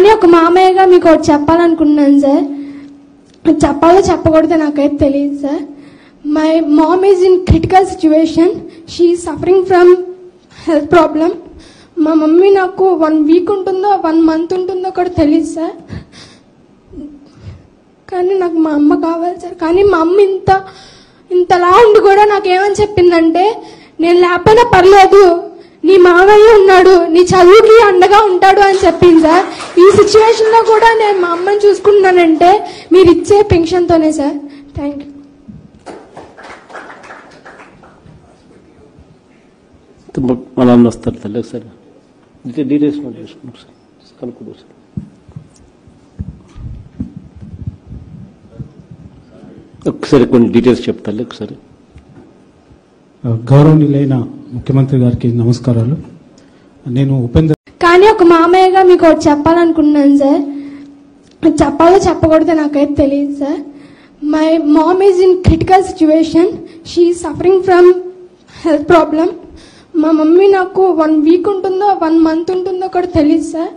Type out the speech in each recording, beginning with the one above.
కానీ ఒక మామయ్యగా మీకు ఒకటి చెప్పాలనుకుంటున్నాను సార్ చెప్పాలో చెప్పకూడదో నాకైతే తెలియదు sir my mom is in critical situation she suffering from health problem మా మమ్మీ నాకు వన్ వీక్ ఉంటుందో వన్ మంత్ ఉంటుందో కూడా తెలియదు సార్ కానీ నాకు మా అమ్మ కావాలి సార్ కానీ మా అమ్మ ఇంత ఇంతలా ఉండి కూడా నాకేమని చెప్పిందంటే నేను లేకపోయినా పర్లేదు నీ మావయ్య ఉన్నాడు నీ చదువుకి అండగా ఉంటాడు అని చెప్పింది సార్ ఈ సిచ్యువేషన్ లో కూడా నేను మా అమ్మని చూసుకుంటున్నానంటే మీరు ఇచ్చే పెన్షన్తోనే సార్ థ్యాంక్ యూ మా నాన్న వస్తారు తల్లి ఒకసారి డీటెయిల్ డీటెయిల్స్ నోట్ చేసుకున్నాం సార్ కనుక్కుంటాం సార్ ఒకసారి కొన్ని డీటెయిల్స్ చెప్తాను ఒకసారి గౌరవనీయులైన ముఖ్యమంత్రి గారికి నమస్కారాలు నేను ఉపేందర్ కానీ ఒక మామయ్యగా మీకు ఒకటి చెప్పాలనుకుంటున్నాను సార్ చెప్పాలో చెప్పకూడదో నాకైతే తెలియదు sir my mom is in critical situation she suffering from health problem మా మమ్మీ నాకు వన్ వీక్ ఉంటుందో వన్ మంత్ ఉంటుందో కూడా తెలియదు సార్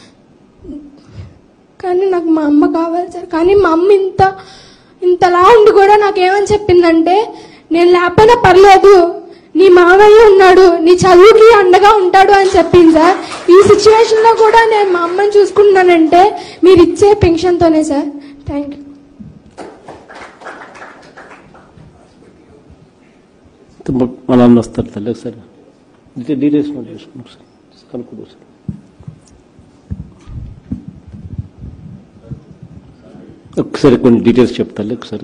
కానీ నాకు మా అమ్మ కావాలి సార్ కానీ మా అమ్మ ఇంత ఇంతలా ఉండి కూడా నాకేమని చెప్పిందంటే నేను లేకపోయినా పర్లేదు నీ మావయ్య ఉన్నాడు నీ చదువుకి అండగా ఉంటాడు అని చెప్పింది సార్ ఈ సిచ్యువేషన్ లో కూడా నేను మా అమ్మని చూసుకుంటున్నానంటే మీరు ఇచ్చే పెన్షన్తోనే సార్ థ్యాంక్ యూ మా నాన్న వస్తారు తల్లి ఒకసారి డీటెయిల్ డీటెయిల్స్ నోట్ చేసుకున్నాం సార్ కనుక్కుంటాం సార్ ఒకసారి కొన్ని డీటెయిల్స్ చెప్తాను ఒకసారి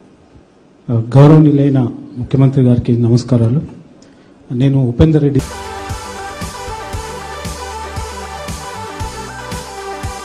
గౌరవనీయులైన ముఖ్యమంత్రి గారికి నమస్కారాలు నేను ఉపేందర్ రెడ్డి